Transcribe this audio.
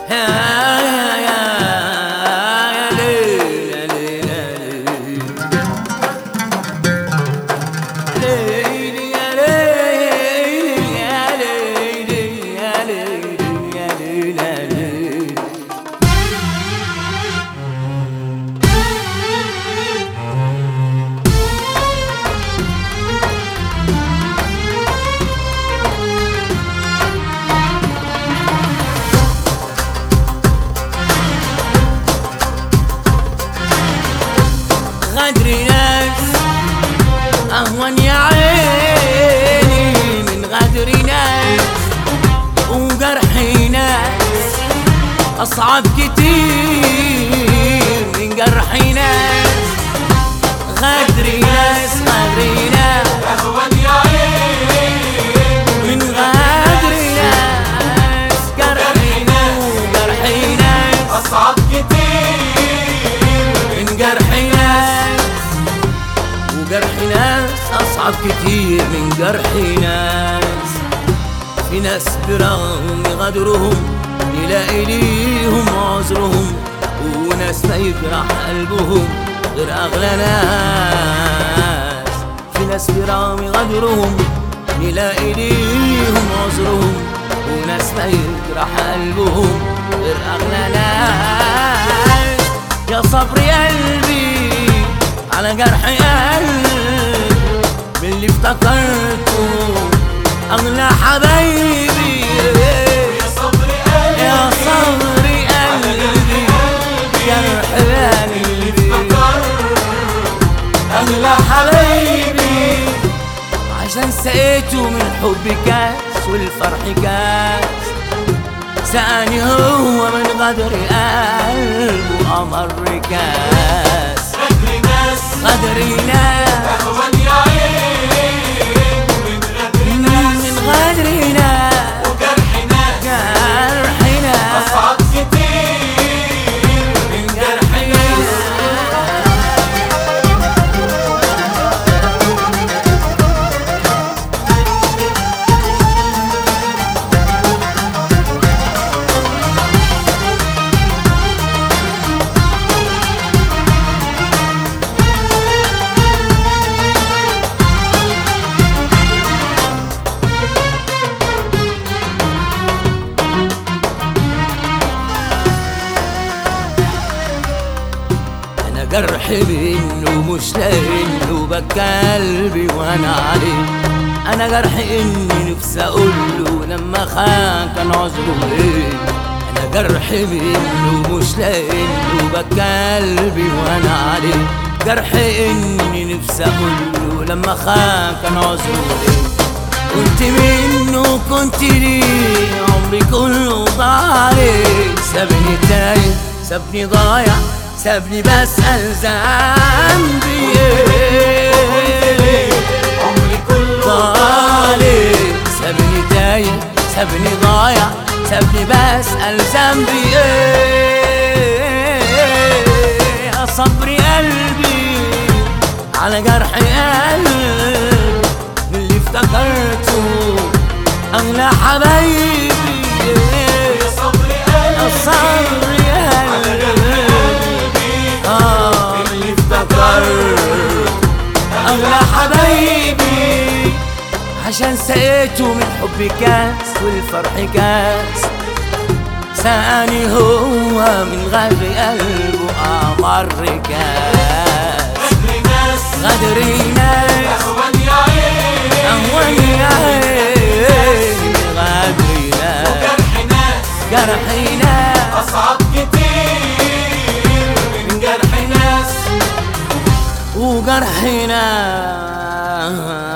يا يا يا يا ليل يا ليل يا ليل يا ليل يا ليل يا ليل يا ليل غدر ناس أهون يا عيني من غدر ناس وجرح ناس أصعب كتير من جرح ناس غدر ناس غدر ناس أهون يا عين من غدر ناس جرح ناس جرح ناس أصعب كتير من جرح ناس وجرح ناس أصعب كتير من جرح ناس في ناس برغم غدرهم يلاقي ليهم عذرهم وناس ما يجرح قلبهم غير أغلى ناس في ناس برغم غدرهم يلاقي ليهم عذرهم وناس ما يجرح قلبهم غير أغلى ناس يا صبر يا قلبي على جرح قلبي من اللي افتكرته أغلى حبايبي يا صبر قلبي يا صبر قلبي جرح قلبي أغلى حبايبي عشان سقيته من حب كاس والفرح كاس سقاني هو من غدر قلبه أمر كاس غدر ناس غدر ناس أهون يا عين من غدر ناس من غدر ناس وجرح ناس جرح ناس أصعب كتير من جرح ناس انا جرح منه مش لانه بكى قلبي وانا عليه انا جرح اني نفسي اقول له لما خان كان عذره ايه انا جرح منه مش لانه بكى قلبي وانا عليه جرح اني نفسي اقول له لما خان كان عذره ايه كنت منه كنت ليه عمري كله ضايع سابني تايه سابني ضايع سابني بسأل ذنبي ايه عمري كله ضايع سابني تايه سابني ضايع سابني بسأل ذنبي ايه يا صبري قلبي على جرح قلبي من اللي افتكرته اغلى حبايبي يا صبر يا قلبي صبر قلبي اه من اللي افتكرته اغلى حبايبي عشان سقيته من حب كاس والفرح كاس سقاني هو من غدر قلبه أمر كاس غدر ناس غدر ناس أهون يا عين أهون يا عيني غدر ناس جرح ناس جرح ناس أصعب كتير من جرح ناس وجرح ناس